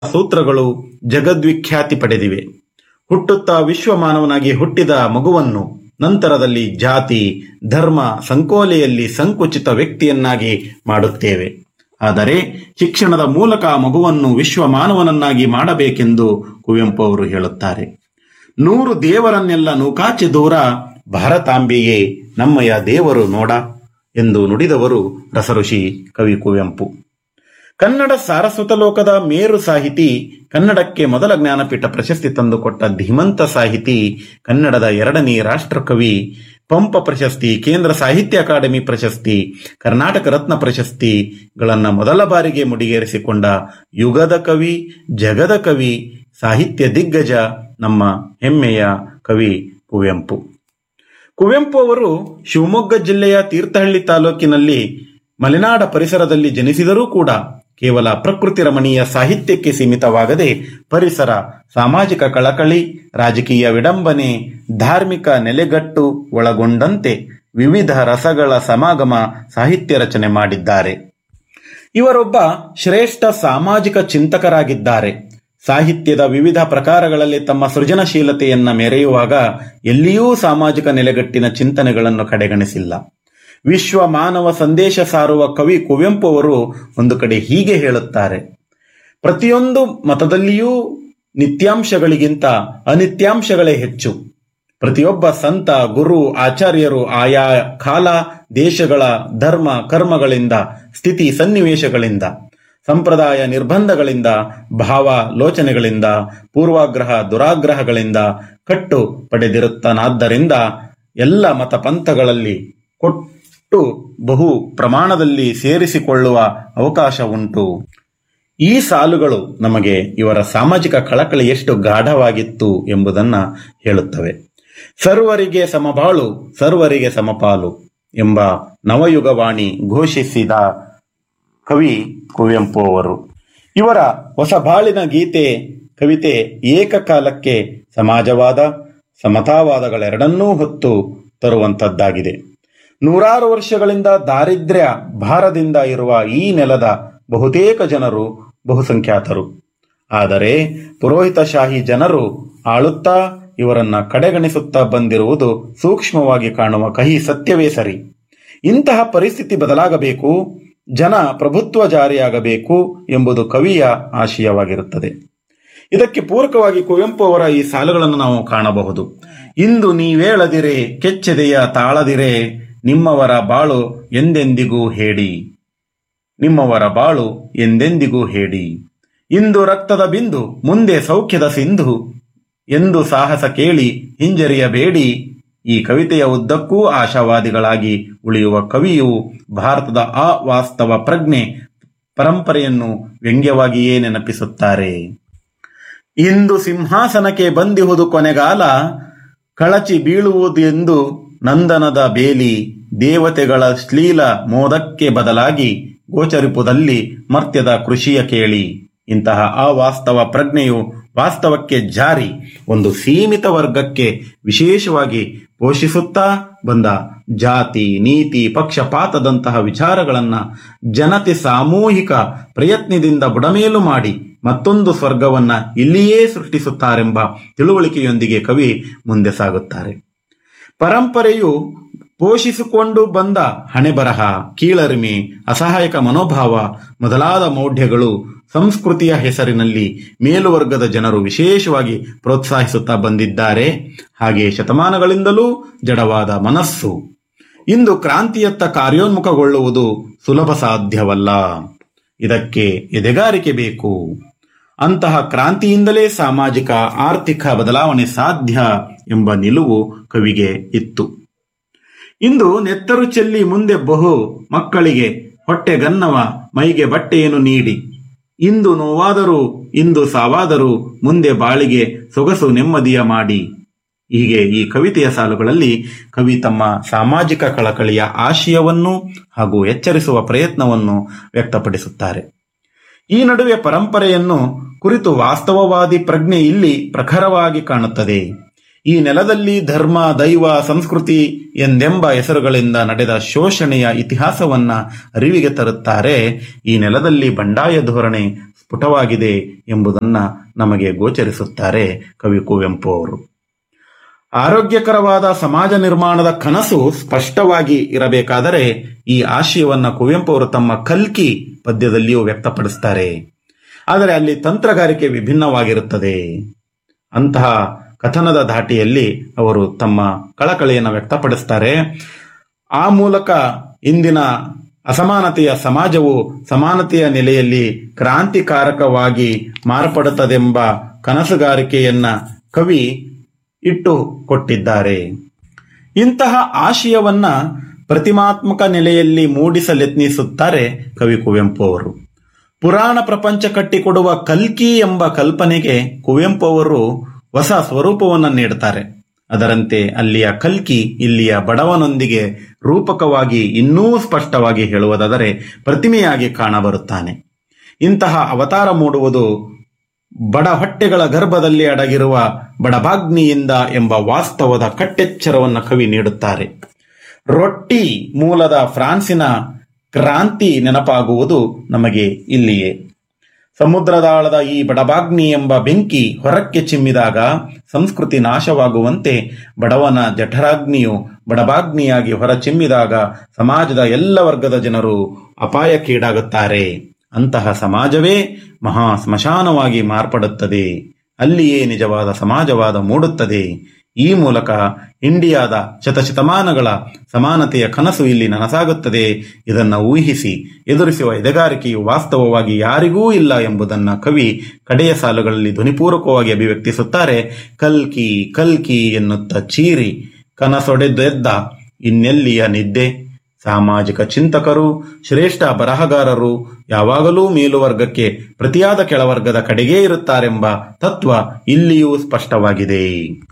ಸೂತ್ರಗಳು ಜಗದ್ವಿಖ್ಯಾತಿ ಪಡೆದಿವೆ ಹುಟ್ಟುತ್ತಾ ವಿಶ್ವಮಾನವನಾಗಿ ಹುಟ್ಟಿದ ಮಗುವನ್ನು ನಂತರದಲ್ಲಿ ಜಾತಿ ಧರ್ಮ ಸಂಕೋಲೆಯಲ್ಲಿ ಸಂಕುಚಿತ ವ್ಯಕ್ತಿಯನ್ನಾಗಿ ಮಾಡುತ್ತೇವೆ ಆದರೆ ಶಿಕ್ಷಣದ ಮೂಲಕ ಆ ಮಗುವನ್ನು ವಿಶ್ವಮಾನವನನ್ನಾಗಿ ಮಾಡಬೇಕೆಂದು ಕುವೆಂಪು ಅವರು ಹೇಳುತ್ತಾರೆ ನೂರು ದೇವರನ್ನೆಲ್ಲ ನೂಕಾಚೆ ದೂರ ಭಾರತಾಂಬೆಯೇ ನಮ್ಮಯ ದೇವರು ನೋಡ ಎಂದು ನುಡಿದವರು ರಸಋಷಿ ಕವಿ ಕುವೆಂಪು ಕನ್ನಡ ಸಾರಸ್ವತ ಲೋಕದ ಮೇರು ಸಾಹಿತಿ ಕನ್ನಡಕ್ಕೆ ಮೊದಲ ಜ್ಞಾನಪೀಠ ಪ್ರಶಸ್ತಿ ತಂದುಕೊಟ್ಟ ಧೀಮಂತ ಸಾಹಿತಿ ಕನ್ನಡದ ಎರಡನೇ ರಾಷ್ಟ್ರಕವಿ ಪಂಪ ಪ್ರಶಸ್ತಿ ಕೇಂದ್ರ ಸಾಹಿತ್ಯ ಅಕಾಡೆಮಿ ಪ್ರಶಸ್ತಿ ಕರ್ನಾಟಕ ರತ್ನ ಪ್ರಶಸ್ತಿಗಳನ್ನ ಮೊದಲ ಬಾರಿಗೆ ಮುಡಿಗೇರಿಸಿಕೊಂಡ ಯುಗದ ಕವಿ ಜಗದ ಕವಿ ಸಾಹಿತ್ಯ ದಿಗ್ಗಜ ನಮ್ಮ ಹೆಮ್ಮೆಯ ಕವಿ ಕುವೆಂಪು ಕುವೆಂಪು ಅವರು ಶಿವಮೊಗ್ಗ ಜಿಲ್ಲೆಯ ತೀರ್ಥಹಳ್ಳಿ ತಾಲೂಕಿನಲ್ಲಿ ಮಲೆನಾಡ ಪರಿಸರದಲ್ಲಿ ಜನಿಸಿದರೂ ಕೂಡ ಕೇವಲ ಪ್ರಕೃತಿ ರಮಣೀಯ ಸಾಹಿತ್ಯಕ್ಕೆ ಸೀಮಿತವಾಗದೆ ಪರಿಸರ ಸಾಮಾಜಿಕ ಕಳಕಳಿ ರಾಜಕೀಯ ವಿಡಂಬನೆ ಧಾರ್ಮಿಕ ನೆಲೆಗಟ್ಟು ಒಳಗೊಂಡಂತೆ ವಿವಿಧ ರಸಗಳ ಸಮಾಗಮ ಸಾಹಿತ್ಯ ರಚನೆ ಮಾಡಿದ್ದಾರೆ ಇವರೊಬ್ಬ ಶ್ರೇಷ್ಠ ಸಾಮಾಜಿಕ ಚಿಂತಕರಾಗಿದ್ದಾರೆ ಸಾಹಿತ್ಯದ ವಿವಿಧ ಪ್ರಕಾರಗಳಲ್ಲಿ ತಮ್ಮ ಸೃಜನಶೀಲತೆಯನ್ನ ಮೆರೆಯುವಾಗ ಎಲ್ಲಿಯೂ ಸಾಮಾಜಿಕ ನೆಲೆಗಟ್ಟಿನ ಚಿಂತನೆಗಳನ್ನು ಕಡೆಗಣಿಸಿಲ್ಲ ವಿಶ್ವ ಮಾನವ ಸಂದೇಶ ಸಾರುವ ಕವಿ ಕುವೆಂಪು ಅವರು ಒಂದು ಕಡೆ ಹೀಗೆ ಹೇಳುತ್ತಾರೆ ಪ್ರತಿಯೊಂದು ಮತದಲ್ಲಿಯೂ ನಿತ್ಯಾಂಶಗಳಿಗಿಂತ ಅನಿತ್ಯಾಂಶಗಳೇ ಹೆಚ್ಚು ಪ್ರತಿಯೊಬ್ಬ ಸಂತ ಗುರು ಆಚಾರ್ಯರು ಆಯಾ ಕಾಲ ದೇಶಗಳ ಧರ್ಮ ಕರ್ಮಗಳಿಂದ ಸ್ಥಿತಿ ಸನ್ನಿವೇಶಗಳಿಂದ ಸಂಪ್ರದಾಯ ನಿರ್ಬಂಧಗಳಿಂದ ಭಾವ ಲೋಚನೆಗಳಿಂದ ಪೂರ್ವಾಗ್ರಹ ದುರಾಗ್ರಹಗಳಿಂದ ಕಟ್ಟು ಪಡೆದಿರುತ್ತಾನಾದ್ದರಿಂದ ಎಲ್ಲ ಮತ ಪಂಥಗಳಲ್ಲಿ ಕೊಟ್ಟು ಬಹು ಪ್ರಮಾಣದಲ್ಲಿ ಸೇರಿಸಿಕೊಳ್ಳುವ ಅವಕಾಶ ಉಂಟು ಈ ಸಾಲುಗಳು ನಮಗೆ ಇವರ ಸಾಮಾಜಿಕ ಕಳಕಳಿ ಎಷ್ಟು ಗಾಢವಾಗಿತ್ತು ಎಂಬುದನ್ನ ಹೇಳುತ್ತವೆ ಸರ್ವರಿಗೆ ಸಮಬಾಳು ಸರ್ವರಿಗೆ ಸಮಪಾಲು ಎಂಬ ನವಯುಗವಾಣಿ ಘೋಷಿಸಿದ ಕವಿ ಕುವೆಂಪು ಅವರು ಇವರ ಹೊಸ ಬಾಳಿನ ಗೀತೆ ಕವಿತೆ ಏಕಕಾಲಕ್ಕೆ ಸಮಾಜವಾದ ಸಮತಾವಾದಗಳೆರಡನ್ನೂ ಹೊತ್ತು ತರುವಂತದ್ದಾಗಿದೆ ನೂರಾರು ವರ್ಷಗಳಿಂದ ದಾರಿದ್ರ್ಯ ಭಾರದಿಂದ ಇರುವ ಈ ನೆಲದ ಬಹುತೇಕ ಜನರು ಬಹುಸಂಖ್ಯಾತರು ಆದರೆ ಪುರೋಹಿತಶಾಹಿ ಜನರು ಆಳುತ್ತಾ ಇವರನ್ನ ಕಡೆಗಣಿಸುತ್ತಾ ಬಂದಿರುವುದು ಸೂಕ್ಷ್ಮವಾಗಿ ಕಾಣುವ ಕಹಿ ಸತ್ಯವೇ ಸರಿ ಇಂತಹ ಪರಿಸ್ಥಿತಿ ಬದಲಾಗಬೇಕು ಜನ ಪ್ರಭುತ್ವ ಜಾರಿಯಾಗಬೇಕು ಎಂಬುದು ಕವಿಯ ಆಶಯವಾಗಿರುತ್ತದೆ ಇದಕ್ಕೆ ಪೂರಕವಾಗಿ ಕುವೆಂಪು ಅವರ ಈ ಸಾಲುಗಳನ್ನು ನಾವು ಕಾಣಬಹುದು ಇಂದು ನೀವೇಳದಿರೆ ಕೆಚ್ಚೆದೆಯ ತಾಳದಿರೆ ನಿಮ್ಮವರ ಬಾಳು ಎಂದೆಂದಿಗೂ ಹೇಳಿ ನಿಮ್ಮವರ ಬಾಳು ಎಂದೆಂದಿಗೂ ಹೇಳಿ ಇಂದು ರಕ್ತದ ಬಿಂದು ಮುಂದೆ ಸೌಖ್ಯದ ಸಿಂಧು ಎಂದು ಸಾಹಸ ಕೇಳಿ ಹಿಂಜರಿಯಬೇಡಿ ಈ ಕವಿತೆಯ ಉದ್ದಕ್ಕೂ ಆಶಾವಾದಿಗಳಾಗಿ ಉಳಿಯುವ ಕವಿಯು ಭಾರತದ ಅವಾಸ್ತವ ಪ್ರಜ್ಞೆ ಪರಂಪರೆಯನ್ನು ವ್ಯಂಗ್ಯವಾಗಿಯೇ ನೆನಪಿಸುತ್ತಾರೆ ಇಂದು ಸಿಂಹಾಸನಕ್ಕೆ ಬಂದಿಹುದು ಕೊನೆಗಾಲ ಕಳಚಿ ಬೀಳುವುದೆಂದು ನಂದನದ ಬೇಲಿ ದೇವತೆಗಳ ಶ್ಲೀಲ ಮೋದಕ್ಕೆ ಬದಲಾಗಿ ಗೋಚರಿಪುದಲ್ಲಿ ಮರ್ತ್ಯದ ಕೃಷಿಯ ಕೇಳಿ ಇಂತಹ ಅವಾಸ್ತವ ಪ್ರಜ್ಞೆಯು ವಾಸ್ತವಕ್ಕೆ ಜಾರಿ ಒಂದು ಸೀಮಿತ ವರ್ಗಕ್ಕೆ ವಿಶೇಷವಾಗಿ ಪೋಷಿಸುತ್ತಾ ಬಂದ ಜಾತಿ ನೀತಿ ಪಕ್ಷಪಾತದಂತಹ ವಿಚಾರಗಳನ್ನ ಜನತೆ ಸಾಮೂಹಿಕ ಪ್ರಯತ್ನದಿಂದ ಬುಡಮೇಲು ಮಾಡಿ ಮತ್ತೊಂದು ಸ್ವರ್ಗವನ್ನ ಇಲ್ಲಿಯೇ ಸೃಷ್ಟಿಸುತ್ತಾರೆಂಬ ತಿಳುವಳಿಕೆಯೊಂದಿಗೆ ಕವಿ ಮುಂದೆ ಸಾಗುತ್ತಾರೆ ಪರಂಪರೆಯು ಪೋಷಿಸಿಕೊಂಡು ಬಂದ ಹಣೆಬರಹ ಕೀಳರಿಮೆ ಅಸಹಾಯಕ ಮನೋಭಾವ ಮೊದಲಾದ ಮೌಢ್ಯಗಳು ಸಂಸ್ಕೃತಿಯ ಹೆಸರಿನಲ್ಲಿ ಮೇಲುವರ್ಗದ ಜನರು ವಿಶೇಷವಾಗಿ ಪ್ರೋತ್ಸಾಹಿಸುತ್ತಾ ಬಂದಿದ್ದಾರೆ ಹಾಗೆ ಶತಮಾನಗಳಿಂದಲೂ ಜಡವಾದ ಮನಸ್ಸು ಇಂದು ಕ್ರಾಂತಿಯತ್ತ ಕಾರ್ಯೋನ್ಮುಖಗೊಳ್ಳುವುದು ಸುಲಭ ಸಾಧ್ಯವಲ್ಲ ಇದಕ್ಕೆ ಎದೆಗಾರಿಕೆ ಬೇಕು ಅಂತಹ ಕ್ರಾಂತಿಯಿಂದಲೇ ಸಾಮಾಜಿಕ ಆರ್ಥಿಕ ಬದಲಾವಣೆ ಸಾಧ್ಯ ಎಂಬ ನಿಲುವು ಕವಿಗೆ ಇತ್ತು ಇಂದು ನೆತ್ತರು ಚೆಲ್ಲಿ ಮುಂದೆ ಬಹು ಮಕ್ಕಳಿಗೆ ಹೊಟ್ಟೆಗನ್ನವ ಮೈಗೆ ಬಟ್ಟೆಯನ್ನು ನೀಡಿ ಇಂದು ನೋವಾದರೂ ಇಂದು ಸಾವಾದರೂ ಮುಂದೆ ಬಾಳಿಗೆ ಸೊಗಸು ನೆಮ್ಮದಿಯ ಮಾಡಿ ಹೀಗೆ ಈ ಕವಿತೆಯ ಸಾಲುಗಳಲ್ಲಿ ಕವಿ ತಮ್ಮ ಸಾಮಾಜಿಕ ಕಳಕಳಿಯ ಆಶಯವನ್ನು ಹಾಗೂ ಎಚ್ಚರಿಸುವ ಪ್ರಯತ್ನವನ್ನು ವ್ಯಕ್ತಪಡಿಸುತ್ತಾರೆ ಈ ನಡುವೆ ಪರಂಪರೆಯನ್ನು ಕುರಿತು ವಾಸ್ತವವಾದಿ ಪ್ರಜ್ಞೆ ಇಲ್ಲಿ ಪ್ರಖರವಾಗಿ ಕಾಣುತ್ತದೆ ಈ ನೆಲದಲ್ಲಿ ಧರ್ಮ ದೈವ ಸಂಸ್ಕೃತಿ ಎಂದೆಂಬ ಹೆಸರುಗಳಿಂದ ನಡೆದ ಶೋಷಣೆಯ ಇತಿಹಾಸವನ್ನ ಅರಿವಿಗೆ ತರುತ್ತಾರೆ ಈ ನೆಲದಲ್ಲಿ ಬಂಡಾಯ ಧೋರಣೆ ಸ್ಫುಟವಾಗಿದೆ ಎಂಬುದನ್ನ ನಮಗೆ ಗೋಚರಿಸುತ್ತಾರೆ ಕವಿ ಕುವೆಂಪು ಅವರು ಆರೋಗ್ಯಕರವಾದ ಸಮಾಜ ನಿರ್ಮಾಣದ ಕನಸು ಸ್ಪಷ್ಟವಾಗಿ ಇರಬೇಕಾದರೆ ಈ ಆಶಯವನ್ನ ಕುವೆಂಪು ಅವರು ತಮ್ಮ ಕಲ್ಕಿ ಪದ್ಯದಲ್ಲಿಯೂ ವ್ಯಕ್ತಪಡಿಸ್ತಾರೆ ಆದರೆ ಅಲ್ಲಿ ತಂತ್ರಗಾರಿಕೆ ವಿಭಿನ್ನವಾಗಿರುತ್ತದೆ ಅಂತಹ ಕಥನದ ಧಾಟಿಯಲ್ಲಿ ಅವರು ತಮ್ಮ ಕಳಕಳಿಯನ್ನು ವ್ಯಕ್ತಪಡಿಸ್ತಾರೆ ಆ ಮೂಲಕ ಇಂದಿನ ಅಸಮಾನತೆಯ ಸಮಾಜವು ಸಮಾನತೆಯ ನೆಲೆಯಲ್ಲಿ ಕ್ರಾಂತಿಕಾರಕವಾಗಿ ಮಾರ್ಪಡುತ್ತದೆಂಬ ಕನಸುಗಾರಿಕೆಯನ್ನ ಕವಿ ಇಟ್ಟು ಕೊಟ್ಟಿದ್ದಾರೆ ಇಂತಹ ಆಶಯವನ್ನ ಪ್ರತಿಮಾತ್ಮಕ ನೆಲೆಯಲ್ಲಿ ಮೂಡಿಸಲೆತ್ನಿಸುತ್ತಾರೆ ಕವಿ ಕುವೆಂಪು ಅವರು ಪುರಾಣ ಪ್ರಪಂಚ ಕಟ್ಟಿಕೊಡುವ ಕಲ್ಕಿ ಎಂಬ ಕಲ್ಪನೆಗೆ ಕುವೆಂಪು ಅವರು ಹೊಸ ಸ್ವರೂಪವನ್ನು ನೀಡುತ್ತಾರೆ ಅದರಂತೆ ಅಲ್ಲಿಯ ಕಲ್ಕಿ ಇಲ್ಲಿಯ ಬಡವನೊಂದಿಗೆ ರೂಪಕವಾಗಿ ಇನ್ನೂ ಸ್ಪಷ್ಟವಾಗಿ ಹೇಳುವುದಾದರೆ ಪ್ರತಿಮೆಯಾಗಿ ಕಾಣಬರುತ್ತಾನೆ ಇಂತಹ ಅವತಾರ ಮೂಡುವುದು ಬಡ ಹೊಟ್ಟೆಗಳ ಗರ್ಭದಲ್ಲಿ ಅಡಗಿರುವ ಬಡಭಾಗ್ನಿಯಿಂದ ಎಂಬ ವಾಸ್ತವದ ಕಟ್ಟೆಚ್ಚರವನ್ನು ಕವಿ ನೀಡುತ್ತಾರೆ ರೊಟ್ಟಿ ಮೂಲದ ಫ್ರಾನ್ಸಿನ ಕ್ರಾಂತಿ ನೆನಪಾಗುವುದು ನಮಗೆ ಇಲ್ಲಿಯೇ ಸಮುದ್ರದಾಳದ ಈ ಬಡಭಾಗ್ನಿ ಎಂಬ ಬೆಂಕಿ ಹೊರಕ್ಕೆ ಚಿಮ್ಮಿದಾಗ ಸಂಸ್ಕೃತಿ ನಾಶವಾಗುವಂತೆ ಬಡವನ ಜಠರಾಗ್ನಿಯು ಬಡಭಾಗ್ನಿಯಾಗಿ ಹೊರಚಿಮ್ಮಿದಾಗ ಸಮಾಜದ ಎಲ್ಲ ವರ್ಗದ ಜನರು ಅಪಾಯಕ್ಕೀಡಾಗುತ್ತಾರೆ ಅಂತಹ ಸಮಾಜವೇ ಮಹಾ ಸ್ಮಶಾನವಾಗಿ ಮಾರ್ಪಡುತ್ತದೆ ಅಲ್ಲಿಯೇ ನಿಜವಾದ ಸಮಾಜವಾದ ಮೂಡುತ್ತದೆ ಈ ಮೂಲಕ ಇಂಡಿಯಾದ ಶತಶತಮಾನಗಳ ಸಮಾನತೆಯ ಕನಸು ಇಲ್ಲಿ ನನಸಾಗುತ್ತದೆ ಇದನ್ನು ಊಹಿಸಿ ಎದುರಿಸುವ ಎದೆಗಾರಿಕೆಯು ವಾಸ್ತವವಾಗಿ ಯಾರಿಗೂ ಇಲ್ಲ ಎಂಬುದನ್ನು ಕವಿ ಕಡೆಯ ಸಾಲುಗಳಲ್ಲಿ ಧ್ವನಿಪೂರ್ವಕವಾಗಿ ಅಭಿವ್ಯಕ್ತಿಸುತ್ತಾರೆ ಕಲ್ಕಿ ಕಲ್ಕಿ ಎನ್ನುತ್ತ ಚೀರಿ ಕನಸೊಡೆದೆದ್ದ ಇನ್ನೆಲ್ಲಿಯ ನಿದ್ದೆ ಸಾಮಾಜಿಕ ಚಿಂತಕರು ಶ್ರೇಷ್ಠ ಬರಹಗಾರರು ಯಾವಾಗಲೂ ಮೇಲುವರ್ಗಕ್ಕೆ ಪ್ರತಿಯಾದ ಕೆಳವರ್ಗದ ಕಡೆಗೇ ಇರುತ್ತಾರೆಂಬ ತತ್ವ ಇಲ್ಲಿಯೂ ಸ್ಪಷ್ಟವಾಗಿದೆ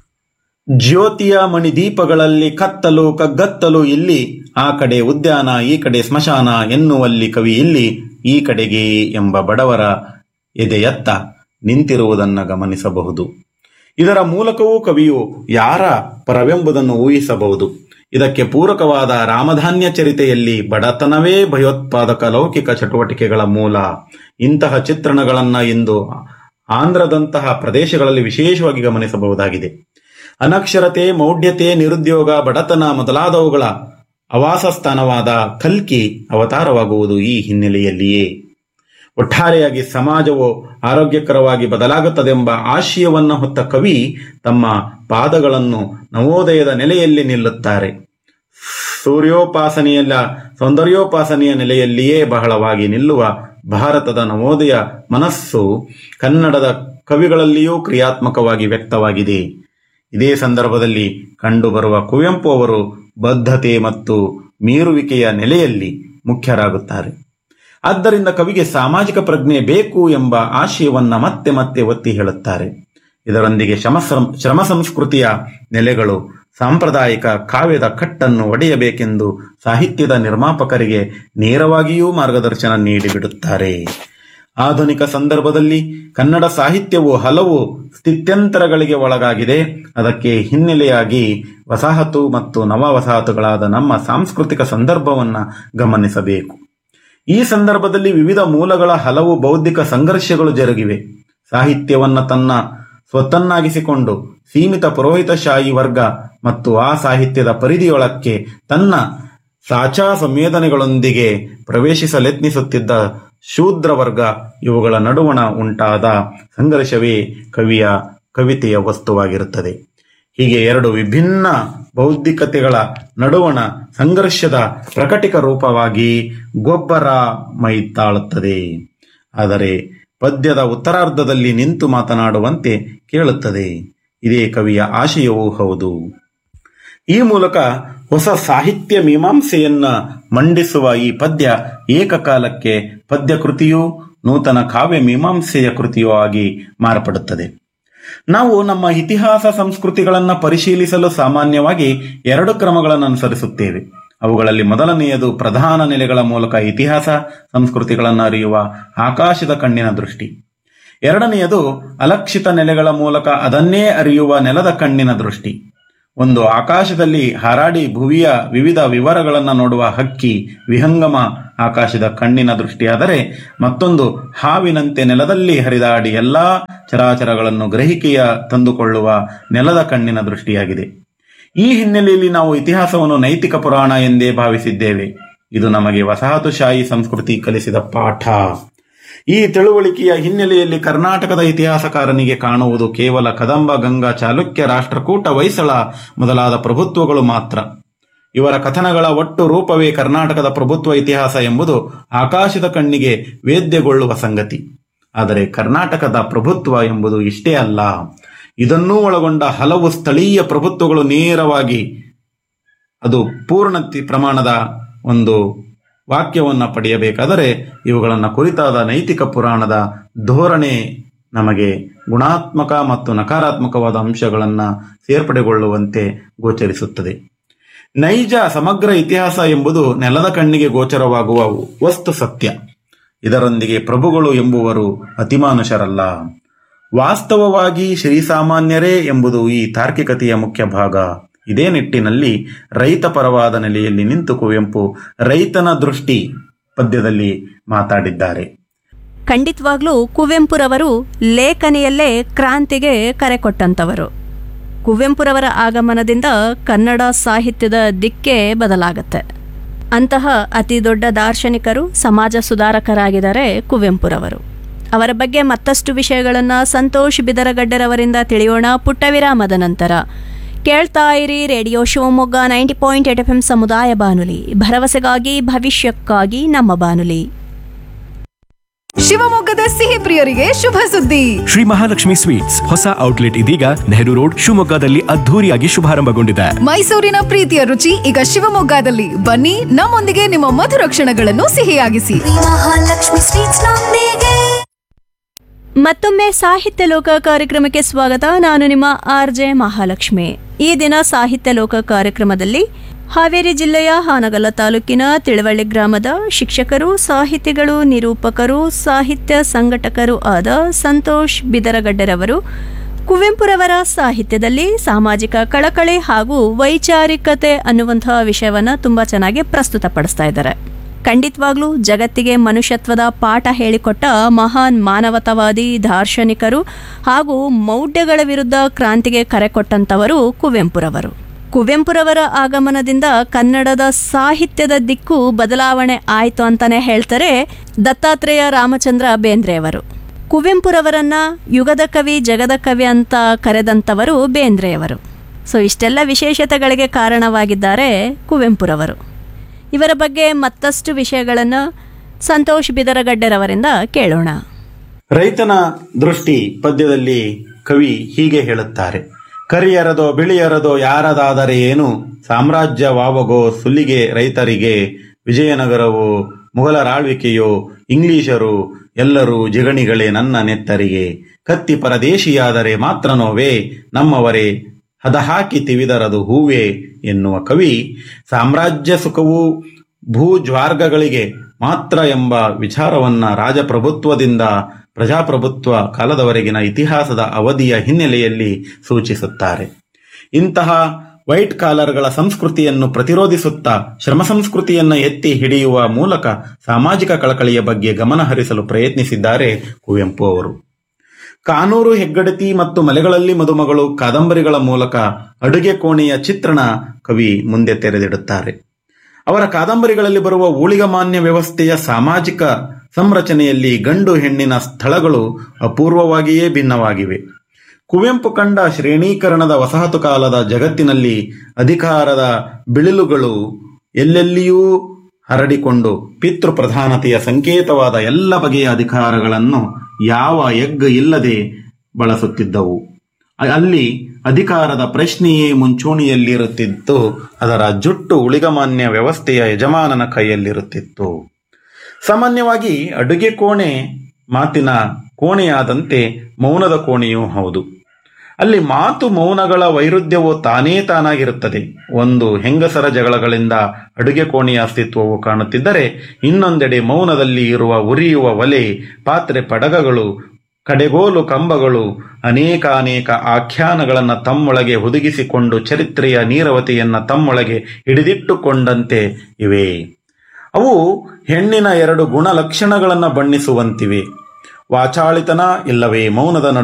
ಜ್ಯೋತಿಯ ಮಣಿದೀಪಗಳಲ್ಲಿ ಕತ್ತಲು ಕಗ್ಗತ್ತಲು ಇಲ್ಲಿ ಆ ಕಡೆ ಉದ್ಯಾನ ಈ ಕಡೆ ಸ್ಮಶಾನ ಎನ್ನುವಲ್ಲಿ ಕವಿ ಇಲ್ಲಿ ಈ ಕಡೆಗೆ ಎಂಬ ಬಡವರ ಎದೆಯತ್ತ ನಿಂತಿರುವುದನ್ನು ಗಮನಿಸಬಹುದು ಇದರ ಮೂಲಕವೂ ಕವಿಯು ಯಾರ ಪರವೆಂಬುದನ್ನು ಊಹಿಸಬಹುದು ಇದಕ್ಕೆ ಪೂರಕವಾದ ರಾಮಧಾನ್ಯ ಚರಿತೆಯಲ್ಲಿ ಬಡತನವೇ ಭಯೋತ್ಪಾದಕ ಲೌಕಿಕ ಚಟುವಟಿಕೆಗಳ ಮೂಲ ಇಂತಹ ಚಿತ್ರಣಗಳನ್ನ ಇಂದು ಆಂಧ್ರದಂತಹ ಪ್ರದೇಶಗಳಲ್ಲಿ ವಿಶೇಷವಾಗಿ ಗಮನಿಸಬಹುದಾಗಿದೆ ಅನಕ್ಷರತೆ ಮೌಢ್ಯತೆ ನಿರುದ್ಯೋಗ ಬಡತನ ಮೊದಲಾದವುಗಳ ಆವಾಸ ಸ್ಥಾನವಾದ ಕಲ್ಕಿ ಅವತಾರವಾಗುವುದು ಈ ಹಿನ್ನೆಲೆಯಲ್ಲಿಯೇ ಒಟ್ಟಾರೆಯಾಗಿ ಸಮಾಜವು ಆರೋಗ್ಯಕರವಾಗಿ ಬದಲಾಗುತ್ತದೆಂಬ ಆಶಯವನ್ನು ಹೊತ್ತ ಕವಿ ತಮ್ಮ ಪಾದಗಳನ್ನು ನವೋದಯದ ನೆಲೆಯಲ್ಲಿ ನಿಲ್ಲುತ್ತಾರೆ ಸೂರ್ಯೋಪಾಸನೆಯಲ್ಲ ಸೌಂದರ್ಯೋಪಾಸನೆಯ ನೆಲೆಯಲ್ಲಿಯೇ ಬಹಳವಾಗಿ ನಿಲ್ಲುವ ಭಾರತದ ನವೋದಯ ಮನಸ್ಸು ಕನ್ನಡದ ಕವಿಗಳಲ್ಲಿಯೂ ಕ್ರಿಯಾತ್ಮಕವಾಗಿ ವ್ಯಕ್ತವಾಗಿದೆ ಇದೇ ಸಂದರ್ಭದಲ್ಲಿ ಕಂಡುಬರುವ ಕುವೆಂಪು ಅವರು ಬದ್ಧತೆ ಮತ್ತು ಮೀರುವಿಕೆಯ ನೆಲೆಯಲ್ಲಿ ಮುಖ್ಯರಾಗುತ್ತಾರೆ ಆದ್ದರಿಂದ ಕವಿಗೆ ಸಾಮಾಜಿಕ ಪ್ರಜ್ಞೆ ಬೇಕು ಎಂಬ ಆಶಯವನ್ನ ಮತ್ತೆ ಮತ್ತೆ ಒತ್ತಿ ಹೇಳುತ್ತಾರೆ ಇದರೊಂದಿಗೆ ಶ್ರಮ ಶ್ರಮ ಸಂಸ್ಕೃತಿಯ ನೆಲೆಗಳು ಸಾಂಪ್ರದಾಯಿಕ ಕಾವ್ಯದ ಕಟ್ಟನ್ನು ಒಡೆಯಬೇಕೆಂದು ಸಾಹಿತ್ಯದ ನಿರ್ಮಾಪಕರಿಗೆ ನೇರವಾಗಿಯೂ ಮಾರ್ಗದರ್ಶನ ನೀಡಿಬಿಡುತ್ತಾರೆ ಆಧುನಿಕ ಸಂದರ್ಭದಲ್ಲಿ ಕನ್ನಡ ಸಾಹಿತ್ಯವು ಹಲವು ಸ್ಥಿತ್ಯಂತರಗಳಿಗೆ ಒಳಗಾಗಿದೆ ಅದಕ್ಕೆ ಹಿನ್ನೆಲೆಯಾಗಿ ವಸಾಹತು ಮತ್ತು ನವ ವಸಾಹತುಗಳಾದ ನಮ್ಮ ಸಾಂಸ್ಕೃತಿಕ ಸಂದರ್ಭವನ್ನ ಗಮನಿಸಬೇಕು ಈ ಸಂದರ್ಭದಲ್ಲಿ ವಿವಿಧ ಮೂಲಗಳ ಹಲವು ಬೌದ್ಧಿಕ ಸಂಘರ್ಷಗಳು ಜರುಗಿವೆ ಸಾಹಿತ್ಯವನ್ನ ತನ್ನ ಸ್ವತ್ತನ್ನಾಗಿಸಿಕೊಂಡು ಸೀಮಿತ ಪುರೋಹಿತಶಾಹಿ ವರ್ಗ ಮತ್ತು ಆ ಸಾಹಿತ್ಯದ ಪರಿಧಿಯೊಳಕ್ಕೆ ತನ್ನ ಸಾಚಾ ಸಂವೇದನೆಗಳೊಂದಿಗೆ ಪ್ರವೇಶಿಸಲೆತ್ನಿಸುತ್ತಿದ್ದ ಶೂದ್ರ ವರ್ಗ ಇವುಗಳ ನಡುವಣ ಉಂಟಾದ ಸಂಘರ್ಷವೇ ಕವಿಯ ಕವಿತೆಯ ವಸ್ತುವಾಗಿರುತ್ತದೆ ಹೀಗೆ ಎರಡು ವಿಭಿನ್ನ ಬೌದ್ಧಿಕತೆಗಳ ನಡುವಣ ಸಂಘರ್ಷದ ಪ್ರಕಟಿಕ ರೂಪವಾಗಿ ಗೊಬ್ಬರ ಮೈ ತಾಳುತ್ತದೆ ಆದರೆ ಪದ್ಯದ ಉತ್ತರಾರ್ಧದಲ್ಲಿ ನಿಂತು ಮಾತನಾಡುವಂತೆ ಕೇಳುತ್ತದೆ ಇದೇ ಕವಿಯ ಆಶಯವೂ ಹೌದು ಈ ಮೂಲಕ ಹೊಸ ಸಾಹಿತ್ಯ ಮೀಮಾಂಸೆಯನ್ನ ಮಂಡಿಸುವ ಈ ಪದ್ಯ ಏಕಕಾಲಕ್ಕೆ ಪದ್ಯ ಕೃತಿಯೂ ನೂತನ ಕಾವ್ಯ ಮೀಮಾಂಸೆಯ ಕೃತಿಯೂ ಆಗಿ ಮಾರ್ಪಡುತ್ತದೆ ನಾವು ನಮ್ಮ ಇತಿಹಾಸ ಸಂಸ್ಕೃತಿಗಳನ್ನು ಪರಿಶೀಲಿಸಲು ಸಾಮಾನ್ಯವಾಗಿ ಎರಡು ಕ್ರಮಗಳನ್ನು ಅನುಸರಿಸುತ್ತೇವೆ ಅವುಗಳಲ್ಲಿ ಮೊದಲನೆಯದು ಪ್ರಧಾನ ನೆಲೆಗಳ ಮೂಲಕ ಇತಿಹಾಸ ಸಂಸ್ಕೃತಿಗಳನ್ನು ಅರಿಯುವ ಆಕಾಶದ ಕಣ್ಣಿನ ದೃಷ್ಟಿ ಎರಡನೆಯದು ಅಲಕ್ಷಿತ ನೆಲೆಗಳ ಮೂಲಕ ಅದನ್ನೇ ಅರಿಯುವ ನೆಲದ ಕಣ್ಣಿನ ದೃಷ್ಟಿ ಒಂದು ಆಕಾಶದಲ್ಲಿ ಹಾರಾಡಿ ಭುವಿಯ ವಿವಿಧ ವಿವರಗಳನ್ನು ನೋಡುವ ಹಕ್ಕಿ ವಿಹಂಗಮ ಆಕಾಶದ ಕಣ್ಣಿನ ದೃಷ್ಟಿಯಾದರೆ ಮತ್ತೊಂದು ಹಾವಿನಂತೆ ನೆಲದಲ್ಲಿ ಹರಿದಾಡಿ ಎಲ್ಲಾ ಚರಾಚರಗಳನ್ನು ಗ್ರಹಿಕೆಯ ತಂದುಕೊಳ್ಳುವ ನೆಲದ ಕಣ್ಣಿನ ದೃಷ್ಟಿಯಾಗಿದೆ ಈ ಹಿನ್ನೆಲೆಯಲ್ಲಿ ನಾವು ಇತಿಹಾಸವನ್ನು ನೈತಿಕ ಪುರಾಣ ಎಂದೇ ಭಾವಿಸಿದ್ದೇವೆ ಇದು ನಮಗೆ ವಸಾಹತುಶಾಹಿ ಸಂಸ್ಕೃತಿ ಕಲಿಸಿದ ಪಾಠ ಈ ತಿಳುವಳಿಕೆಯ ಹಿನ್ನೆಲೆಯಲ್ಲಿ ಕರ್ನಾಟಕದ ಇತಿಹಾಸಕಾರನಿಗೆ ಕಾಣುವುದು ಕೇವಲ ಕದಂಬ ಗಂಗಾ ಚಾಲುಕ್ಯ ರಾಷ್ಟ್ರಕೂಟ ಹೊಯ್ಸಳ ಮೊದಲಾದ ಪ್ರಭುತ್ವಗಳು ಮಾತ್ರ ಇವರ ಕಥನಗಳ ಒಟ್ಟು ರೂಪವೇ ಕರ್ನಾಟಕದ ಪ್ರಭುತ್ವ ಇತಿಹಾಸ ಎಂಬುದು ಆಕಾಶದ ಕಣ್ಣಿಗೆ ವೇದ್ಯಗೊಳ್ಳುವ ಸಂಗತಿ ಆದರೆ ಕರ್ನಾಟಕದ ಪ್ರಭುತ್ವ ಎಂಬುದು ಇಷ್ಟೇ ಅಲ್ಲ ಇದನ್ನೂ ಒಳಗೊಂಡ ಹಲವು ಸ್ಥಳೀಯ ಪ್ರಭುತ್ವಗಳು ನೇರವಾಗಿ ಅದು ಪೂರ್ಣ ಪ್ರಮಾಣದ ಒಂದು ವಾಕ್ಯವನ್ನು ಪಡೆಯಬೇಕಾದರೆ ಇವುಗಳನ್ನು ಕುರಿತಾದ ನೈತಿಕ ಪುರಾಣದ ಧೋರಣೆ ನಮಗೆ ಗುಣಾತ್ಮಕ ಮತ್ತು ನಕಾರಾತ್ಮಕವಾದ ಅಂಶಗಳನ್ನು ಸೇರ್ಪಡೆಗೊಳ್ಳುವಂತೆ ಗೋಚರಿಸುತ್ತದೆ ನೈಜ ಸಮಗ್ರ ಇತಿಹಾಸ ಎಂಬುದು ನೆಲದ ಕಣ್ಣಿಗೆ ಗೋಚರವಾಗುವ ವಸ್ತು ಸತ್ಯ ಇದರೊಂದಿಗೆ ಪ್ರಭುಗಳು ಎಂಬುವರು ಅತಿಮಾನುಷರಲ್ಲ ವಾಸ್ತವವಾಗಿ ಶ್ರೀಸಾಮಾನ್ಯರೇ ಎಂಬುದು ಈ ತಾರ್ಕಿಕತೆಯ ಮುಖ್ಯ ಭಾಗ ಇದೇ ನಿಟ್ಟಿನಲ್ಲಿ ರೈತ ಪರವಾದ ನೆಲೆಯಲ್ಲಿ ನಿಂತು ಕುವೆಂಪು ರೈತನ ದೃಷ್ಟಿ ಪದ್ಯದಲ್ಲಿ ಮಾತಾಡಿದ್ದಾರೆ ಖಂಡಿತವಾಗ್ಲೂ ಕುವೆಂಪುರವರು ಲೇಖನಿಯಲ್ಲೇ ಕ್ರಾಂತಿಗೆ ಕರೆ ಕೊಟ್ಟಂತವರು ಕುವೆಂಪುರವರ ಆಗಮನದಿಂದ ಕನ್ನಡ ಸಾಹಿತ್ಯದ ದಿಕ್ಕೇ ಬದಲಾಗತ್ತೆ ಅಂತಹ ಅತಿ ದೊಡ್ಡ ದಾರ್ಶನಿಕರು ಸಮಾಜ ಸುಧಾರಕರಾಗಿದ್ದಾರೆ ಕುವೆಂಪುರವರು ಅವರ ಬಗ್ಗೆ ಮತ್ತಷ್ಟು ವಿಷಯಗಳನ್ನು ಸಂತೋಷ್ ಬಿದರಗಡ್ಡರವರಿಂದ ತಿಳಿಯೋಣ ಪುಟ್ಟ ವಿರಾಮದ ನಂತರ ಕೇಳ್ತಾ ಇರಿ radio Shivamogga ninety point eight F M ಸಮುದಾಯ ಬಾನುಲಿ ಭರವಸೆಗಾಗಿ ಭವಿಷ್ಯಕ್ಕಾಗಿ ನಮ್ಮ ಬಾನುಲಿ ಶಿವಮೊಗ್ಗದ ಸಿಹಿ ಪ್ರಿಯರಿಗೆ ಶುಭ ಸುದ್ದಿ ಶ್ರೀ ಮಹಾಲಕ್ಷ್ಮಿ ಸ್ವೀಟ್ಸ್ ಹೊಸ ಔಟ್ಲೆಟ್ ಇದೀಗ ನೆಹರು ರೋಡ್ ಶಿವಮೊಗ್ಗದಲ್ಲಿ ಅದ್ಧೂರಿಯಾಗಿ ಶುಭಾರಂಭಗೊಂಡಿದೆ ಮೈಸೂರಿನ ಪ್ರೀತಿಯ ರುಚಿ ಈಗ ಶಿವಮೊಗ್ಗದಲ್ಲಿ ಬನ್ನಿ ನಮ್ಮೊಂದಿಗೆ ನಿಮ್ಮ ಮಧುರ ಕ್ಷಣಗಳನ್ನು ಸಿಹಿಯಾಗಿಸಿ ಮಹಾಲಕ್ಷ್ಮಿ ಸ್ವೀಟ್ಸ್ ನೊಂದಿಗೆ ಮತ್ತೊಮ್ಮೆ ಸಾಹಿತ್ಯ ಲೋಕ ಕಾರ್ಯಕ್ರಮಕ್ಕೆ ಸ್ವಾಗತ ನಾನು ನಿಮ್ಮ ಆರ್ ಜೆ ಮಹಾಲಕ್ಷ್ಮಿ ಈ ದಿನ ಸಾಹಿತ್ಯ ಲೋಕ ಕಾರ್ಯಕ್ರಮದಲ್ಲಿ ಹಾವೇರಿ ಜಿಲ್ಲೆಯ ಹಾನಗಲ್ಲ ತಾಲೂಕಿನ ತಿಳವಳ್ಳಿ ಗ್ರಾಮದ ಶಿಕ್ಷಕರು ಸಾಹಿತಿಗಳು ನಿರೂಪಕರು ಸಾಹಿತ್ಯ ಸಂಘಟಕರು ಆದ ಸಂತೋಷ್ ಬಿದರಗಡ್ಡರವರು ಕುವೆಂಪುರವರ ಸಾಹಿತ್ಯದಲ್ಲಿ ಸಾಮಾಜಿಕ ಕಳಕಳಿ ಹಾಗೂ ವೈಚಾರಿಕತೆ ಅನ್ನುವಂತಹ ವಿಷಯವನ್ನ ತುಂಬಾ ಚೆನ್ನಾಗಿ ಪ್ರಸ್ತುತಪಡಿಸ್ತಾ ಇದ್ದಾರೆ ಖಂಡಿತವಾಗ್ಲೂ ಜಗತ್ತಿಗೆ ಮನುಷ್ಯತ್ವದ ಪಾಠ ಹೇಳಿಕೊಟ್ಟ ಮಹಾನ್ ಮಾನವತಾವಾದಿ ದಾರ್ಶನಿಕರು ಹಾಗೂ ಮೌಢ್ಯಗಳ ವಿರುದ್ಧ ಕ್ರಾಂತಿಗೆ ಕರೆ ಕೊಟ್ಟಂತವರು ಕುವೆಂಪುರವರು ಕುವೆಂಪುರವರ ಆಗಮನದಿಂದ ಕನ್ನಡದ ಸಾಹಿತ್ಯದ ದಿಕ್ಕು ಬದಲಾವಣೆ ಆಯಿತು ಅಂತಾನೆ ಹೇಳ್ತಾರೆ ದತ್ತಾತ್ರೇಯ ರಾಮಚಂದ್ರ ಬೇಂದ್ರೆಯವರು ಕುವೆಂಪುರವರನ್ನ ಯುಗದ ಕವಿ ಜಗದ ಕವಿ ಅಂತ ಕರೆದಂಥವರು ಬೇಂದ್ರೆಯವರು ಸೊ ಇಷ್ಟೆಲ್ಲ ವಿಶೇಷತೆಗಳಿಗೆ ಕಾರಣವಾಗಿದ್ದಾರೆ ಕುವೆಂಪುರವರು ಇವರ ಬಗ್ಗೆ ಮತ್ತಷ್ಟು ವಿಷಯಗಳನ್ನು ಸಂತೋಷ್ ಬಿದರಗಡ್ಡರವರಿಂದ ಕೇಳೋಣ ರೈತನ ದೃಷ್ಟಿ ಪದ್ಯದಲ್ಲಿ ಕವಿ ಹೀಗೆ ಹೇಳುತ್ತಾರೆ ಕರಿಯರದೋ ಬಿಳಿಯರದೋ ಯಾರದಾದರೆ ಏನು ಸಾಮ್ರಾಜ್ಯವಾವಗೋ ಸುಲಿಗೆ ರೈತರಿಗೆ ವಿಜಯನಗರವು ಮುಘಲರಾಳ್ವಿಕೆಯೋ ಇಂಗ್ಲಿಷರು ಎಲ್ಲರೂ ಜಿಗಣಿಗಳೇ ನನ್ನ ನೆತ್ತರಿಗೆ ಕತ್ತಿ ಪರದೇಶಿಯಾದರೆ ಮಾತ್ರ ನೋವೇ ನಮ್ಮವರೇ ಹದ ಹಾಕಿ ತಿವಿದರದು ಹೂವೇ ಎನ್ನುವ ಕವಿ ಸಾಮ್ರಾಜ್ಯ ಸುಖವು ಭೂಜ್ವಾರ್ಗಗಳಿಗೆ ಮಾತ್ರ ಎಂಬ ವಿಚಾರವನ್ನ ರಾಜಪ್ರಭುತ್ವದಿಂದ ಪ್ರಜಾಪ್ರಭುತ್ವ ಕಾಲದವರೆಗಿನ ಇತಿಹಾಸದ ಅವಧಿಯ ಹಿನ್ನೆಲೆಯಲ್ಲಿ ಸೂಚಿಸುತ್ತಾರೆ ಇಂತಹ ವೈಟ್ ಕಾಲರ್ಗಳ ಸಂಸ್ಕೃತಿಯನ್ನು ಪ್ರತಿರೋಧಿಸುತ್ತಾ ಶ್ರಮ ಸಂಸ್ಕೃತಿಯನ್ನು ಎತ್ತಿ ಹಿಡಿಯುವ ಮೂಲಕ ಸಾಮಾಜಿಕ ಕಳಕಳಿಯ ಬಗ್ಗೆ ಗಮನ ಹರಿಸಲು ಪ್ರಯತ್ನಿಸಿದ್ದಾರೆ ಕುವೆಂಪು ಅವರು ಕಾನೂರು ಹೆಗ್ಗಡತಿ ಮತ್ತು ಮಲೆಗಳಲ್ಲಿ ಮದುಮಗಳು ಕಾದಂಬರಿಗಳ ಮೂಲಕ ಅಡುಗೆ ಕೋಣೆಯ ಚಿತ್ರಣ ಕವಿ ಮುಂದೆ ತೆರೆದಿಡುತ್ತಾರೆ ಅವರ ಕಾದಂಬರಿಗಳಲ್ಲಿ ಬರುವ ಊಳಿಗಮಾನ್ಯ ವ್ಯವಸ್ಥೆಯ ಸಾಮಾಜಿಕ ಸಂರಚನೆಯಲ್ಲಿ ಗಂಡು ಹೆಣ್ಣಿನ ಸ್ಥಳಗಳು ಅಪೂರ್ವವಾಗಿಯೇ ಭಿನ್ನವಾಗಿವೆ ಕುವೆಂಪು ಕಂಡ ಶ್ರೇಣೀಕರಣದ ವಸಾಹತು ಕಾಲದ ಜಗತ್ತಿನಲ್ಲಿ ಅಧಿಕಾರದ ಬಿಳಿಲುಗಳು ಎಲ್ಲೆಲ್ಲಿಯೂ ಹರಡಿಕೊಂಡು ಪಿತೃ ಪ್ರಧಾನತೆಯ ಸಂಕೇತವಾದ ಎಲ್ಲ ಬಗೆಯ ಅಧಿಕಾರಗಳನ್ನು ಯಾವ ಎಗ್ ಇಲ್ಲದೆ ಬಳಸುತ್ತಿದ್ದವು ಅ- ಅಲ್ಲಿ ಅಧಿಕಾರದ ಪ್ರಶ್ನೆಯೇ ಮುಂಚೂಣಿಯಲ್ಲಿರುತ್ತಿತ್ತು ಅದರ ಜುಟ್ಟು ಉಳಿಗಮಾನ್ಯ ವ್ಯವಸ್ಥೆಯ ಯಜಮಾನನ ಕೈಯಲ್ಲಿರುತ್ತಿತ್ತು ಸಾಮಾನ್ಯವಾಗಿ ಅಡುಗೆ ಕೋಣೆ ಮಾತಿನ ಕೋಣೆಯಾದಂತೆ ಮೌನದ ಕೋಣೆಯೂ ಹೌದು ಅಲ್ಲಿ ಮಾತು ಮೌನಗಳ ವೈರುಧ್ಯವೂ ತಾನೇ ತಾನಾಗಿರುತ್ತದೆ ಒಂದು ಹೆಂಗಸರ ಜಗಳಗಳಿಂದ ಅಡುಗೆ ಕೋಣೆಯ ಅಸ್ತಿತ್ವವು ಕಾಣುತ್ತಿದ್ದರೆ ಇನ್ನೊಂದೆಡೆ ಮೌನದಲ್ಲಿ ಇರುವ ಉರಿಯುವ ಒಲೆ ಪಾತ್ರೆ ಪಡಗಗಳು ಕಡೆಗೋಲು ಕಂಬಗಳು ಅನೇಕ ಅನೇಕ ಆಖ್ಯಾನಗಳನ್ನು ತಮ್ಮೊಳಗೆ ಹುದುಗಿಸಿಕೊಂಡು ಚರಿತ್ರೆಯ ನೀರವತೆಯನ್ನ ತಮ್ಮೊಳಗೆ ಹಿಡಿದಿಟ್ಟುಕೊಂಡಂತೆ ಇವೆ ಅವು ಹೆಣ್ಣಿನ ಎರಡು ಗುಣಲಕ್ಷಣಗಳನ್ನು ಬಣ್ಣಿಸುವಂತಿವೆ ವಾಚಾಳಿತನ ಇಲ್ಲವೇ ಮೌನದ ನಡು